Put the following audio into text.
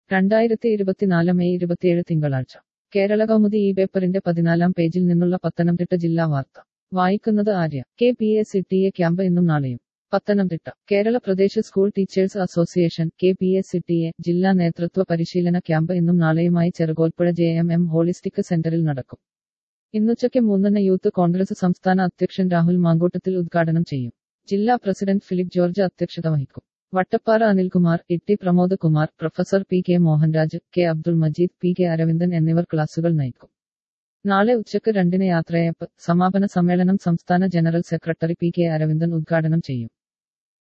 രണ്ടായിരത്തി ഇരുപത്തിനാല് മെയ് ഇരുപത്തിയേഴ് തിങ്കളാഴ്ച കേരള കൗമുദി ഈ പേപ്പറിന്റെ പതിനാലാം പേജിൽ നിന്നുള്ള പത്തനംതിട്ട ജില്ലാ വാർത്ത വായിക്കുന്നത് Arya K P S C T A camp ഇന്നും നാളെയും Pathanamthitta Kerala Pradesh school teachers association K P S C T A ജില്ലാ നേതൃത്വ പരിശീലന ക്യാമ്പ് ഇന്നും നാളെയുമായി Cherukolpuzha J M M holistic സെന്ററിൽ നടക്കും ഇന്നുച്ചയ്ക്ക് മൂന്നിന് യൂത്ത് കോൺഗ്രസ് സംസ്ഥാന അധ്യക്ഷൻ രാഹുൽ മാങ്കൂട്ടത്തിൽ ഉദ്ഘാടനം ചെയ്യും ജില്ലാ പ്രസിഡന്റ് ഫിലിപ്പ് ജോർജ് അധ്യക്ഷത വഹിക്കും Vattappara Anilkumar Itty Pramod Kumar professor P K Mohanraj K Abdul Majeed P K Aravindan എന്നിവർ ക്ലാസുകൾ നയിക്കും നാളെ ഉച്ചയ്ക്ക് രണ്ടിന് യാത്രയപ്പ് സമാപന സമ്മേളനം സംസ്ഥാന general secretary P K Aravindan ഉദ്ഘാടനം ചെയ്യും